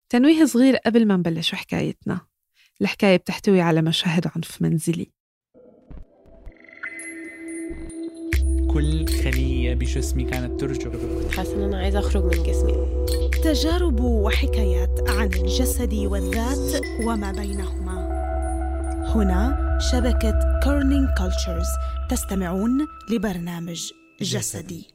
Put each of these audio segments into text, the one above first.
تنويه صغير قبل ما نبلش حكايتنا الحكاية بتحتوي على مشاهد عنف منزلي كل خلية بجسمي كانت ترجف حاسة إن أنا عايزة أخرج من جسمي تجارب وحكايات عن الجسد والذات وما بينهما هنا شبكة كورنينج كولتشرز تستمعون لبرنامج جسدي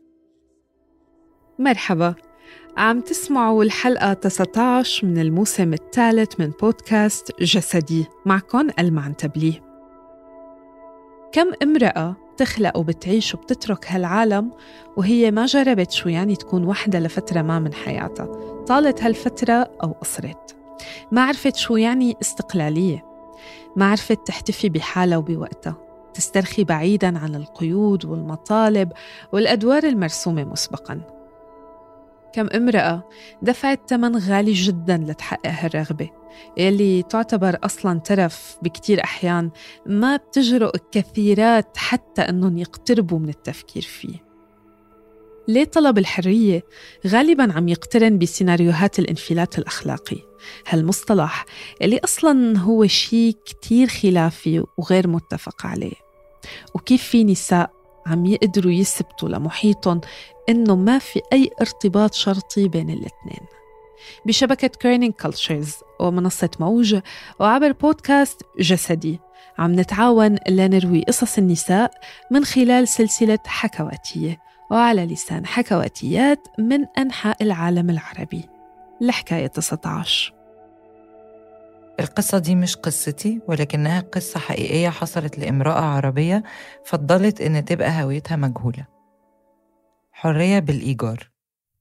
مرحبا عم تسمعوا الحلقة 19 من الموسم الثالث من بودكاست جسدي معكم ألمعن تبليه كم امرأة بتخلق وبتعيش وبتترك هالعالم وهي ما جربت شو يعني تكون وحدة لفترة ما من حياتها طالت هالفترة أو قصرت ما عرفت شو يعني استقلالية ما عرفت تحتفي بحالها وبوقتها تسترخي بعيدا عن القيود والمطالب والأدوار المرسومة مسبقاً كم امرأة دفعت ثمن غالي جدا لتحقق هالرغبة يلي تعتبر أصلا ترف بكتير أحيان ما بتجرؤ كثيرات حتى أنهم يقتربوا من التفكير فيه ليه طلب الحرية غالبا عم يقترن بسيناريوهات الانفلات الأخلاقي هالمصطلح اللي أصلا هو شيء كتير خلافي وغير متفق عليه وكيف في نساء عم يقدروا يثبتوا لمحيطهم إنه ما في أي ارتباط شرطي بين الاثنين بشبكة كيرنينج كولتشرز ومنصة موج وعبر بودكاست جسدي عم نتعاون لنروي قصص النساء من خلال سلسلة حكواتية وعلى لسان حكواتيات من أنحاء العالم العربي لحكاية 19 القصة دي مش قصتي ولكنها قصة حقيقية حصلت لامرأة عربية فضلت إن تبقى هويتها مجهولة حرية بالإيجار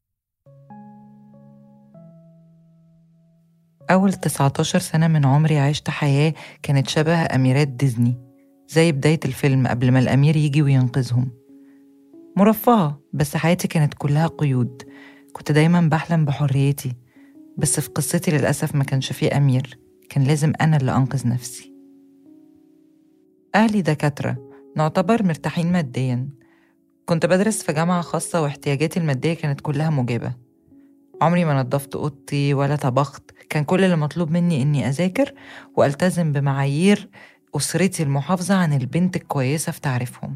أول 19 سنة من عمري عشت حياة كانت شبه أميرات ديزني زي بداية الفيلم قبل ما الأمير يجي وينقذهم مرفهة بس حياتي كانت كلها قيود كنت دايما بحلم بحريتي بس في قصتي للأسف ما كانش فيه أمير كان لازم أنا اللي أنقذ نفسي أهلي دكاترة نعتبر مرتاحين ماديا كنت بدرس في جامعة خاصة واحتياجاتي المادية كانت كلها مجابة عمري ما نظفت أوضتي ولا طبخت كان كل اللي مطلوب مني إني أذاكر وألتزم بمعايير أسرتي المحافظة عن البنت الكويسة في تعريفهم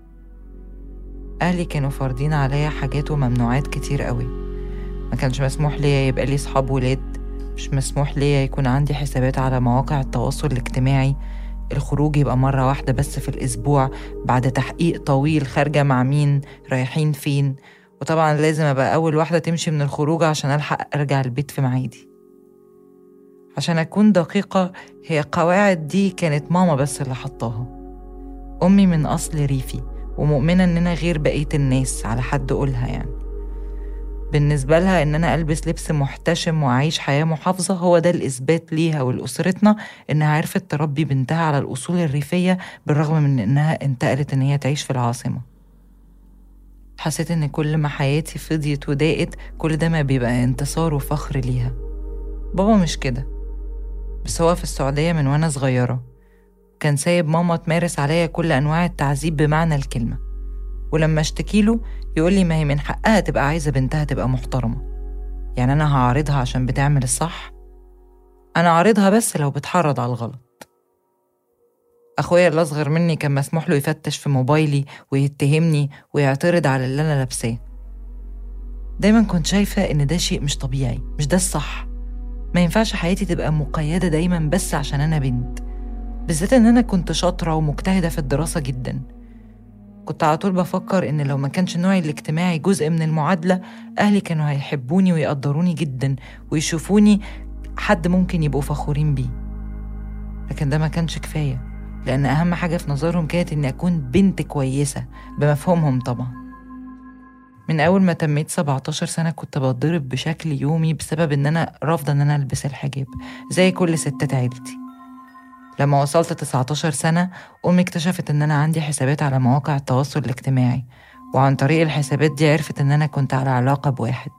أهلي كانوا فارضين عليا حاجات وممنوعات كتير قوي ما كانش مسموح ليا يبقى لي صحاب ولاد مش مسموح ليا يكون عندي حسابات على مواقع التواصل الاجتماعي الخروج يبقى مرة واحدة بس في الأسبوع بعد تحقيق طويل خارجة مع مين رايحين فين وطبعا لازم أبقى أول واحدة تمشي من الخروج عشان ألحق أرجع البيت في معيدي عشان أكون دقيقة هي قواعد دي كانت ماما بس اللي حطاها أمي من أصل ريفي ومؤمنة إننا غير بقية الناس على حد قولها يعني بالنسبة لها إن أنا ألبس لبس محتشم وأعيش حياة محافظة هو ده الإثبات ليها ولأسرتنا إنها عرفت تربي بنتها على الأصول الريفية بالرغم من إنها انتقلت إن هي تعيش في العاصمة حسيت إن كل ما حياتي فضيت وضاقت كل ده ما بيبقى انتصار وفخر ليها بابا مش كده بس هو في السعودية من وأنا صغيرة كان سايب ماما تمارس عليا كل أنواع التعذيب بمعنى الكلمة ولما اشتكي له يقول لي ما هي من حقها تبقى عايزة بنتها تبقى محترمة يعني أنا هعارضها عشان بتعمل الصح أنا عارضها بس لو بتحرض على الغلط أخويا اللي أصغر مني كان مسموح له يفتش في موبايلي ويتهمني ويعترض على اللي أنا لابساه دايما كنت شايفة إن ده شيء مش طبيعي مش ده الصح ما ينفعش حياتي تبقى مقيدة دايما بس عشان أنا بنت بالذات إن أنا كنت شاطرة ومجتهدة في الدراسة جدا كنت على طول بفكر إن لو ما كانش نوعي الاجتماعي جزء من المعادلة أهلي كانوا هيحبوني ويقدروني جدا ويشوفوني حد ممكن يبقوا فخورين بيه لكن ده ما كانش كفاية لأن أهم حاجة في نظرهم كانت إني أكون بنت كويسة بمفهومهم طبعا من أول ما تميت 17 سنة كنت بتضرب بشكل يومي بسبب إن أنا رافضة إن أنا ألبس الحجاب زي كل ستات عيلتي لما وصلت 19 سنة أمي اكتشفت إن أنا عندي حسابات على مواقع التواصل الاجتماعي وعن طريق الحسابات دي عرفت إن أنا كنت على علاقة بواحد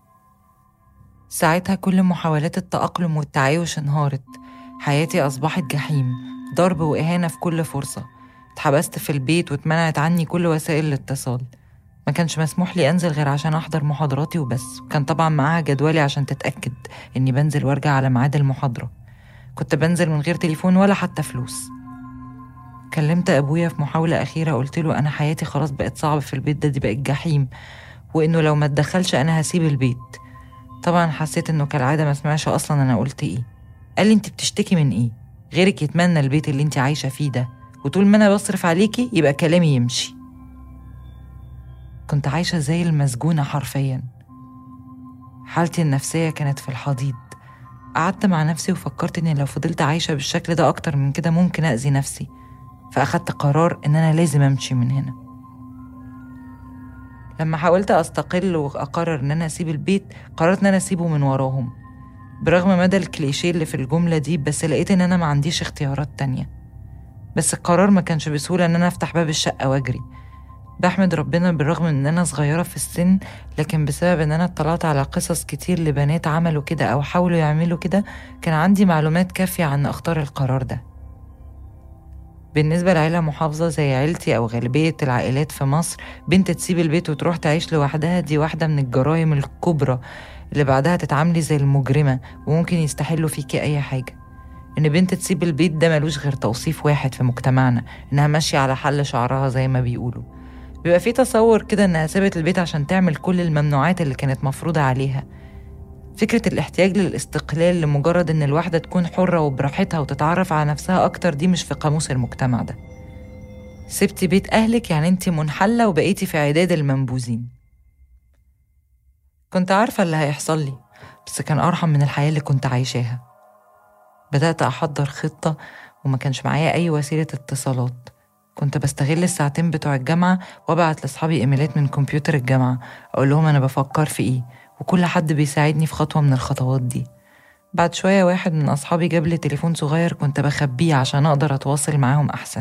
ساعتها كل محاولات التأقلم والتعايش انهارت حياتي أصبحت جحيم ضرب وإهانة في كل فرصة اتحبست في البيت واتمنعت عني كل وسائل الاتصال ما كانش مسموح لي أنزل غير عشان أحضر محاضراتي وبس وكان طبعا معاها جدولي عشان تتأكد إني بنزل وارجع على ميعاد المحاضرة كنت بنزل من غير تليفون ولا حتى فلوس كلمت أبويا في محاولة أخيرة قلت له أنا حياتي خلاص بقت صعبة في البيت ده دي بقت جحيم وإنه لو ما اتدخلش أنا هسيب البيت طبعا حسيت إنه كالعادة ما سمعش أصلا أنا قلت إيه قال لي أنت بتشتكي من إيه غيرك يتمنى البيت اللي أنت عايشة فيه ده وطول ما أنا بصرف عليكي يبقى كلامي يمشي كنت عايشة زي المسجونة حرفيا حالتي النفسية كانت في الحضيض قعدت مع نفسي وفكرت إني لو فضلت عايشة بالشكل ده أكتر من كده ممكن أذي نفسي فأخدت قرار إن أنا لازم أمشي من هنا لما حاولت أستقل وأقرر إن أنا أسيب البيت قررت إن أنا أسيبه من وراهم برغم مدى الكليشيه اللي في الجملة دي بس لقيت إن أنا ما عنديش اختيارات تانية بس القرار ما كانش بسهولة إن أنا أفتح باب الشقة وأجري بحمد ربنا بالرغم من إن أنا صغيرة في السن لكن بسبب إن أنا اطلعت على قصص كتير لبنات عملوا كده أو حاولوا يعملوا كده كان عندي معلومات كافية عن أختار القرار ده بالنسبة لعيلة محافظة زي عيلتي أو غالبية العائلات في مصر بنت تسيب البيت وتروح تعيش لوحدها دي واحدة من الجرائم الكبرى اللي بعدها تتعاملي زي المجرمة وممكن يستحلوا فيكي أي حاجة إن بنت تسيب البيت ده ملوش غير توصيف واحد في مجتمعنا إنها ماشية على حل شعرها زي ما بيقولوا بيبقى في تصور كده إنها سابت البيت عشان تعمل كل الممنوعات اللي كانت مفروضة عليها فكرة الاحتياج للاستقلال لمجرد إن الواحدة تكون حرة وبراحتها وتتعرف على نفسها أكتر دي مش في قاموس المجتمع ده سبتي بيت أهلك يعني أنت منحلة وبقيتي في عداد المنبوذين كنت عارفة اللي هيحصل لي بس كان أرحم من الحياة اللي كنت عايشاها بدأت أحضر خطة وما كانش معايا أي وسيلة اتصالات كنت بستغل الساعتين بتوع الجامعة وابعت لأصحابي إيميلات من كمبيوتر الجامعة أقول لهم أنا بفكر في إيه وكل حد بيساعدني في خطوة من الخطوات دي بعد شوية واحد من أصحابي جاب لي تليفون صغير كنت بخبيه عشان أقدر أتواصل معاهم أحسن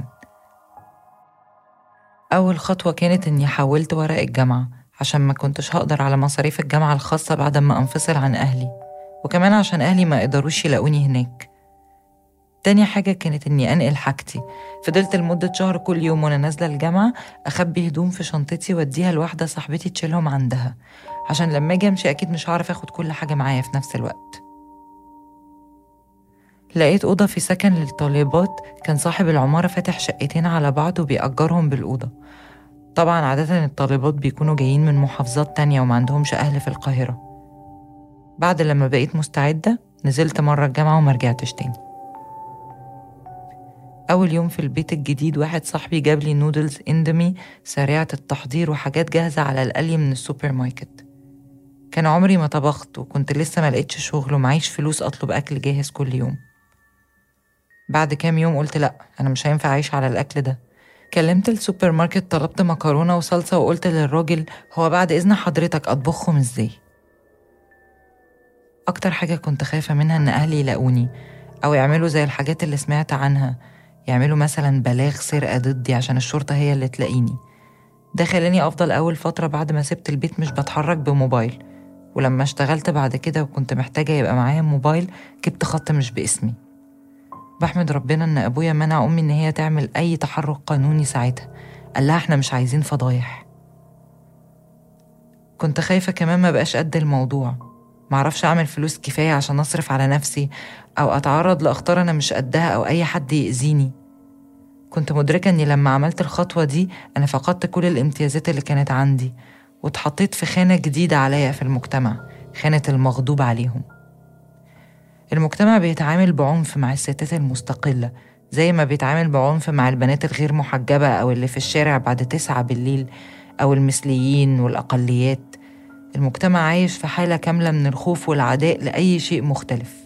أول خطوة كانت إني حولت ورق الجامعة عشان ما كنتش هقدر على مصاريف الجامعة الخاصة بعد ما أنفصل عن أهلي وكمان عشان أهلي ما قدروش يلاقوني هناك تاني حاجة كانت إني أنقل حاجتي فضلت لمدة شهر كل يوم وأنا نازلة الجامعة أخبي هدوم في شنطتي وأديها لواحدة صاحبتي تشيلهم عندها عشان لما أجي أمشي أكيد مش هعرف أخد كل حاجة معايا في نفس الوقت لقيت أوضة في سكن للطالبات كان صاحب العمارة فاتح شقتين على بعض وبيأجرهم بالأوضة طبعا عادة الطالبات بيكونوا جايين من محافظات تانية وما عندهمش أهل في القاهرة بعد لما بقيت مستعدة نزلت مرة الجامعة وما رجعتش تاني أول يوم في البيت الجديد واحد صاحبي جاب لي نودلز اندمي سريعة التحضير وحاجات جاهزة على القلي من السوبر ماركت كان عمري ما طبخت وكنت لسه ما لقيتش شغل ومعيش فلوس أطلب أكل جاهز كل يوم بعد كام يوم قلت لأ أنا مش هينفع أعيش على الأكل ده كلمت السوبر ماركت طلبت مكرونة وصلصة وقلت للراجل هو بعد إذن حضرتك أطبخهم إزاي أكتر حاجة كنت خايفة منها إن أهلي يلاقوني أو يعملوا زي الحاجات اللي سمعت عنها يعملوا مثلا بلاغ سرقة ضدي عشان الشرطة هي اللي تلاقيني ده خلاني أفضل أول فترة بعد ما سبت البيت مش بتحرك بموبايل ولما اشتغلت بعد كده وكنت محتاجة يبقى معايا موبايل جبت خط مش باسمي بحمد ربنا إن أبويا منع أمي إن هي تعمل أي تحرك قانوني ساعتها قال لها إحنا مش عايزين فضايح كنت خايفة كمان ما بقاش قد الموضوع معرفش أعمل فلوس كفاية عشان أصرف على نفسي أو أتعرض لأخطار أنا مش قدها أو أي حد يأذيني كنت مدركة إني لما عملت الخطوة دي أنا فقدت كل الامتيازات اللي كانت عندي واتحطيت في خانة جديدة عليا في المجتمع خانة المغضوب عليهم المجتمع بيتعامل بعنف مع الستات المستقلة زي ما بيتعامل بعنف مع البنات الغير محجبة أو اللي في الشارع بعد تسعة بالليل أو المثليين والأقليات المجتمع عايش في حالة كاملة من الخوف والعداء لأي شيء مختلف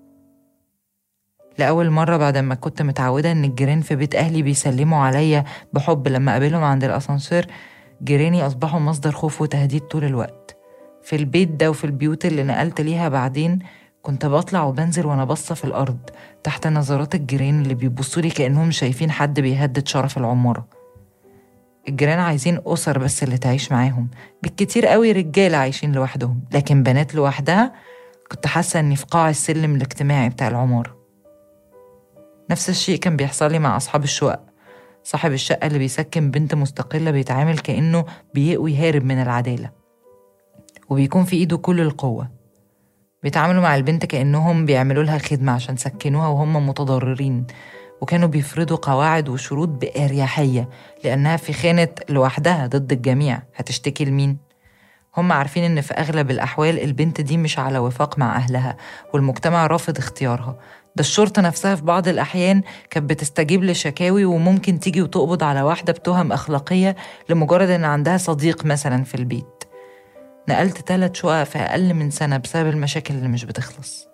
لأول مرة بعد ما كنت متعودة إن الجيران في بيت أهلي بيسلموا عليا بحب لما أقابلهم عند الأسانسير جيراني أصبحوا مصدر خوف وتهديد طول الوقت في البيت ده وفي البيوت اللي نقلت ليها بعدين كنت بطلع وبنزل وأنا باصة في الأرض تحت نظرات الجيران اللي بيبصوا لي كأنهم شايفين حد بيهدد شرف العمارة الجيران عايزين أسر بس اللي تعيش معاهم بالكتير قوي رجالة عايشين لوحدهم لكن بنات لوحدها كنت حاسة إني في قاع السلم الاجتماعي بتاع العمارة نفس الشيء كان بيحصل لي مع أصحاب الشقق صاحب الشقة اللي بيسكن بنت مستقلة بيتعامل كأنه بيقوي هارب من العدالة وبيكون في إيده كل القوة بيتعاملوا مع البنت كأنهم بيعملوا لها خدمة عشان سكنوها وهم متضررين وكانوا بيفرضوا قواعد وشروط بأريحية لأنها في خانة لوحدها ضد الجميع هتشتكي لمين؟ هم عارفين إن في أغلب الأحوال البنت دي مش على وفاق مع أهلها والمجتمع رافض اختيارها ده الشرطة نفسها في بعض الأحيان كانت بتستجيب لشكاوي وممكن تيجي وتقبض على واحدة بتهم أخلاقية لمجرد إن عندها صديق مثلا في البيت نقلت تلات شقق في أقل من سنة بسبب المشاكل اللي مش بتخلص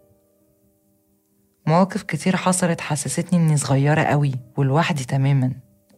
مواقف كتير حصلت حسستني إني صغيرة قوي ولوحدي تماما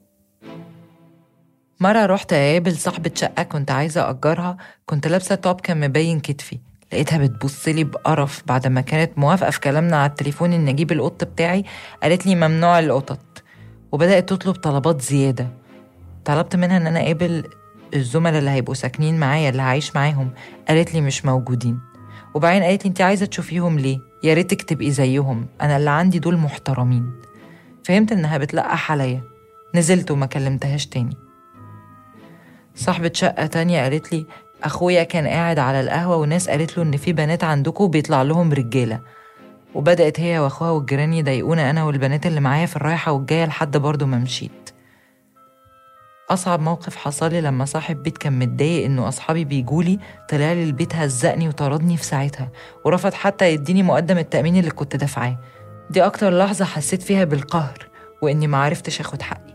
مرة رحت أقابل صاحبة شقة كنت عايزة أجرها كنت لابسة توب كان مبين كتفي لقيتها بتبصلي بقرف بعد ما كانت موافقة في كلامنا على التليفون إن أجيب القط بتاعي قالت لي ممنوع القطط وبدأت تطلب طلبات زيادة طلبت منها إن أنا أقابل الزملاء اللي هيبقوا ساكنين معايا اللي هعيش معاهم قالت لي مش موجودين وبعدين قالت لي انت عايزه تشوفيهم ليه يا ريتك تبقي زيهم انا اللي عندي دول محترمين فهمت انها بتلقح عليا نزلت وما كلمتهاش تاني صاحبة شقة تانية قالت لي أخويا كان قاعد على القهوة وناس قالت له إن في بنات عندكم بيطلع لهم رجالة وبدأت هي وأخوها والجيران يضايقونا أنا والبنات اللي معايا في الرايحة والجاية لحد برضه ما مشيت أصعب موقف حصل لي لما صاحب بيت كان متضايق إنه أصحابي بيجولي طلع لي البيت هزقني وطردني في ساعتها ورفض حتى يديني مقدم التأمين اللي كنت دافعاه دي أكتر لحظة حسيت فيها بالقهر وإني معرفتش أخد حقي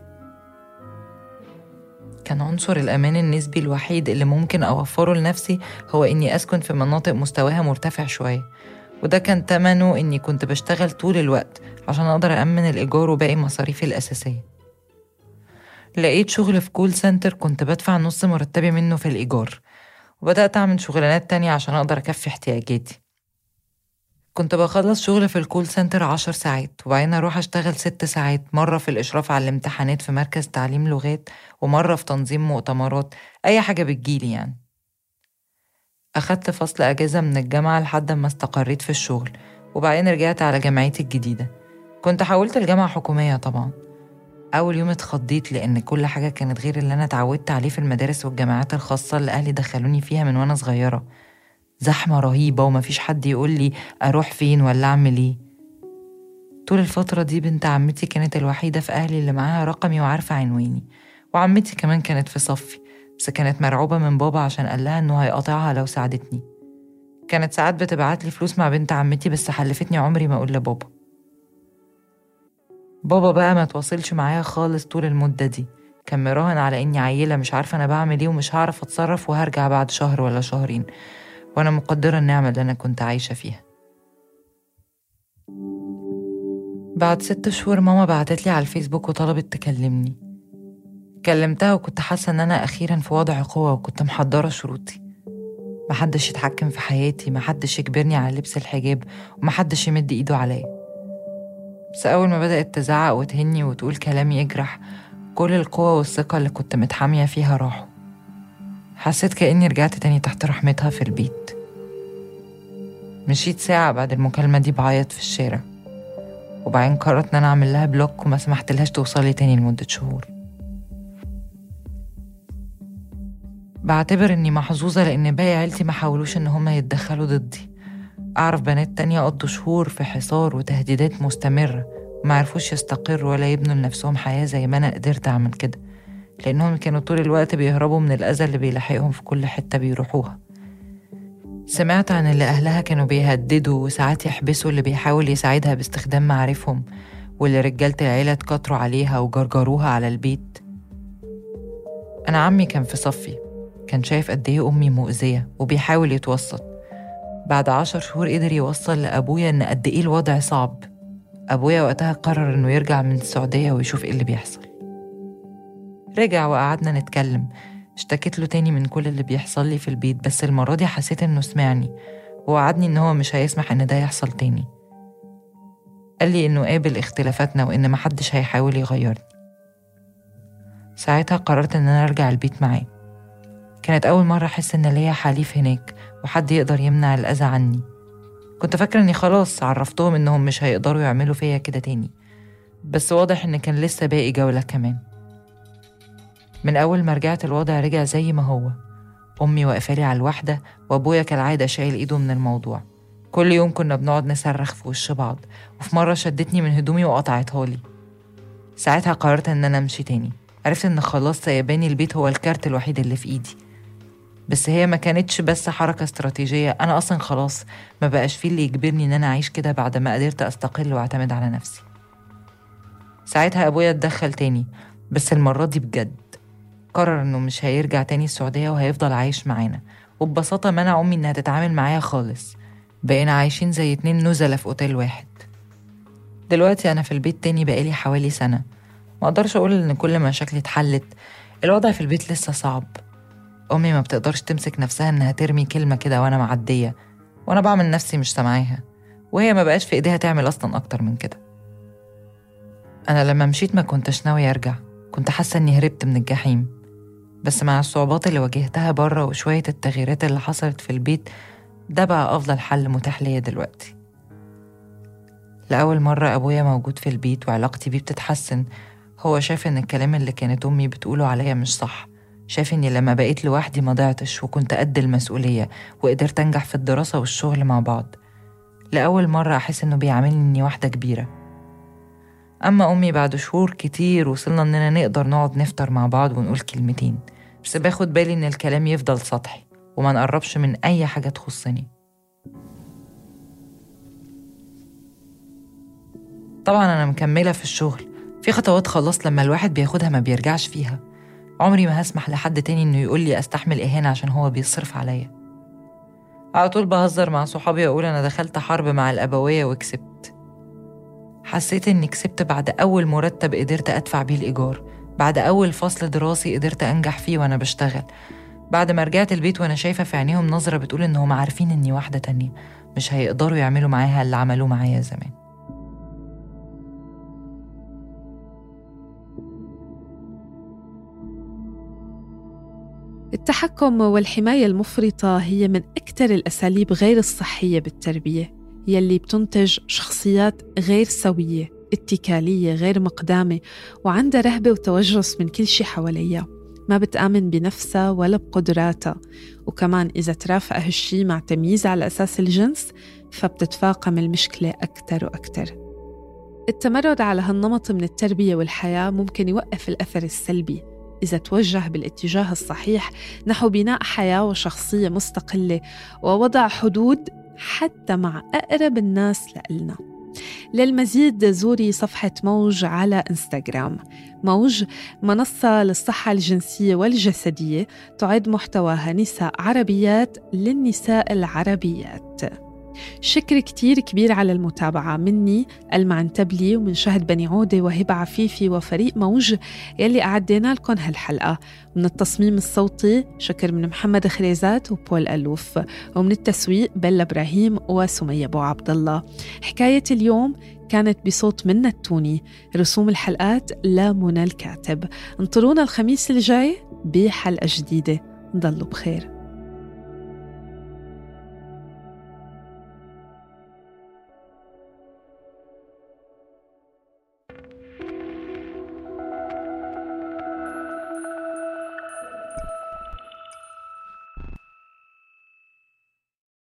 كان عنصر الأمان النسبي الوحيد اللي ممكن أوفره لنفسي هو إني أسكن في مناطق مستواها مرتفع شوية وده كان تمنه إني كنت بشتغل طول الوقت عشان أقدر أأمن الإيجار وباقي مصاريفي الأساسية لقيت شغل في كول سنتر كنت بدفع نص مرتبي منه في الإيجار وبدأت أعمل شغلانات تانية عشان أقدر أكفي احتياجاتي كنت بخلص شغل في الكول سنتر عشر ساعات وبعدين أروح أشتغل ست ساعات مرة في الإشراف على الامتحانات في مركز تعليم لغات ومرة في تنظيم مؤتمرات أي حاجة بتجيلي يعني أخدت فصل أجازة من الجامعة لحد ما استقريت في الشغل وبعدين رجعت على جامعتي الجديدة كنت حولت الجامعة حكومية طبعا أول يوم اتخضيت لأن كل حاجة كانت غير اللي أنا اتعودت عليه في المدارس والجامعات الخاصة اللي أهلي دخلوني فيها من وأنا صغيرة زحمة رهيبة ومفيش حد يقول لي أروح فين ولا أعمل إيه طول الفترة دي بنت عمتي كانت الوحيدة في أهلي اللي معاها رقمي وعارفة عنواني وعمتي كمان كانت في صفي بس كانت مرعوبة من بابا عشان قال لها إنه هيقاطعها لو ساعدتني كانت ساعات بتبعت لي فلوس مع بنت عمتي بس حلفتني عمري ما أقول لبابا بابا بقى ما تواصلش معايا خالص طول المدة دي كان مراهن على إني عيلة مش عارفة أنا بعمل إيه ومش هعرف أتصرف وهرجع بعد شهر ولا شهرين وأنا مقدرة النعمة اللي أنا كنت عايشة فيها بعد ست شهور ماما بعتت لي على الفيسبوك وطلبت تكلمني كلمتها وكنت حاسة إن أنا أخيرا في وضع قوة وكنت محضرة شروطي محدش يتحكم في حياتي محدش يجبرني على لبس الحجاب ومحدش يمد إيده عليا بس أول ما بدأت تزعق وتهني وتقول كلام يجرح كل القوة والثقة اللي كنت متحامية فيها راحوا حسيت كأني رجعت تاني تحت رحمتها في البيت مشيت ساعة بعد المكالمة دي بعيط في الشارع وبعدين قررت إن أنا أعمل لها بلوك وما سمحتلهاش توصلي تاني لمدة شهور بعتبر إني محظوظة لأن باقي عيلتي ما حاولوش إن هما يتدخلوا ضدي أعرف بنات تانية قضوا شهور في حصار وتهديدات مستمرة وما عرفوش يستقروا ولا يبنوا لنفسهم حياة زي ما أنا قدرت أعمل كده لأنهم كانوا طول الوقت بيهربوا من الأذى اللي بيلاحقهم في كل حتة بيروحوها سمعت عن اللي أهلها كانوا بيهددوا وساعات يحبسوا اللي بيحاول يساعدها باستخدام معارفهم واللي رجالة العيلة اتكتروا عليها وجرجروها على البيت أنا عمي كان في صفي كان شايف قد إيه أمي مؤذية وبيحاول يتوسط بعد عشر شهور قدر يوصل لأبويا إن قد إيه الوضع صعب أبويا وقتها قرر إنه يرجع من السعودية ويشوف إيه اللي بيحصل رجع وقعدنا نتكلم اشتكيت له تاني من كل اللي بيحصل لي في البيت بس المرة دي حسيت إنه سمعني ووعدني إن هو مش هيسمح إن ده يحصل تاني قال لي إنه قابل اختلافاتنا وإن محدش هيحاول يغيرني ساعتها قررت إن أنا أرجع البيت معاه كانت أول مرة أحس إن ليا حليف هناك وحد يقدر يمنع الأذى عني كنت فاكرة إني خلاص عرفتهم إنهم مش هيقدروا يعملوا فيا كده تاني بس واضح إن كان لسه باقي جولة كمان من أول ما رجعت الوضع رجع زي ما هو أمي واقفالي على الواحدة وأبويا كالعادة شايل إيده من الموضوع كل يوم كنا بنقعد نصرخ في وش بعض وفي مرة شدتني من هدومي وقطعتها لي ساعتها قررت إن أنا أمشي تاني عرفت إن خلاص سيباني البيت هو الكارت الوحيد اللي في إيدي بس هي ما كانتش بس حركة استراتيجية أنا أصلا خلاص ما بقاش فيه اللي يجبرني إن أنا أعيش كده بعد ما قدرت أستقل وأعتمد على نفسي ساعتها أبويا اتدخل تاني بس المرة دي بجد قرر إنه مش هيرجع تاني السعودية وهيفضل عايش معانا وببساطة منع أمي إنها تتعامل معايا خالص بقينا عايشين زي اتنين نزلة في أوتيل واحد دلوقتي أنا في البيت تاني بقالي حوالي سنة ما أقدرش أقول إن كل مشاكلي اتحلت الوضع في البيت لسه صعب أمي ما بتقدرش تمسك نفسها إنها ترمي كلمة كده وأنا معدية وأنا بعمل نفسي مش سامعاها وهي ما بقاش في إيديها تعمل أصلا أكتر من كده أنا لما مشيت ما كنتش ناوية أرجع كنت حاسة إني هربت من الجحيم بس مع الصعوبات اللي واجهتها بره وشوية التغييرات اللي حصلت في البيت ده بقى أفضل حل متاح ليا دلوقتي لأول مرة أبويا موجود في البيت وعلاقتي بيه بتتحسن هو شاف إن الكلام اللي كانت أمي بتقوله عليا مش صح شاف إني لما بقيت لوحدي ما ضعتش وكنت قد المسؤولية وقدرت أنجح في الدراسة والشغل مع بعض لأول مرة أحس إنه بيعاملني إني واحدة كبيرة أما أمي بعد شهور كتير وصلنا إننا نقدر نقعد نفطر مع بعض ونقول كلمتين بس باخد بالي إن الكلام يفضل سطحي وما نقربش من أي حاجة تخصني طبعا أنا مكملة في الشغل في خطوات خلاص لما الواحد بياخدها ما بيرجعش فيها عمري ما هسمح لحد تاني إنه يقول لي أستحمل إهانة عشان هو بيصرف عليا على طول بهزر مع صحابي وأقول أنا دخلت حرب مع الأبوية وكسبت حسيت إني كسبت بعد أول مرتب قدرت أدفع بيه الإيجار بعد أول فصل دراسي قدرت أنجح فيه وأنا بشتغل بعد ما رجعت البيت وأنا شايفة في عينيهم نظرة بتقول إنهم عارفين إني واحدة تانية مش هيقدروا يعملوا معاها اللي عملوه معايا زمان التحكم والحماية المفرطة هي من أكثر الأساليب غير الصحية بالتربية يلي بتنتج شخصيات غير سوية اتكالية غير مقدامة وعندها رهبة وتوجس من كل شي حواليها ما بتآمن بنفسها ولا بقدراتها وكمان إذا ترافق هالشي مع تمييز على أساس الجنس فبتتفاقم المشكلة أكتر وأكتر التمرد على هالنمط من التربية والحياة ممكن يوقف الأثر السلبي إذا توجه بالاتجاه الصحيح نحو بناء حياة وشخصية مستقلة ووضع حدود حتى مع أقرب الناس لإلنا للمزيد زوري صفحة موج على انستغرام موج منصة للصحة الجنسية والجسدية تعد محتواها نساء عربيات للنساء العربيات شكر كتير كبير على المتابعة مني المعنتبلي ومن شهد بني عودة وهبة عفيفي وفريق موج يلي أعدينا لكم هالحلقة من التصميم الصوتي شكر من محمد خريزات وبول ألوف ومن التسويق بلا إبراهيم وسمية أبو عبد الله حكاية اليوم كانت بصوت منا التوني رسوم الحلقات لا منى الكاتب انطرونا الخميس الجاي بحلقة جديدة ضلوا بخير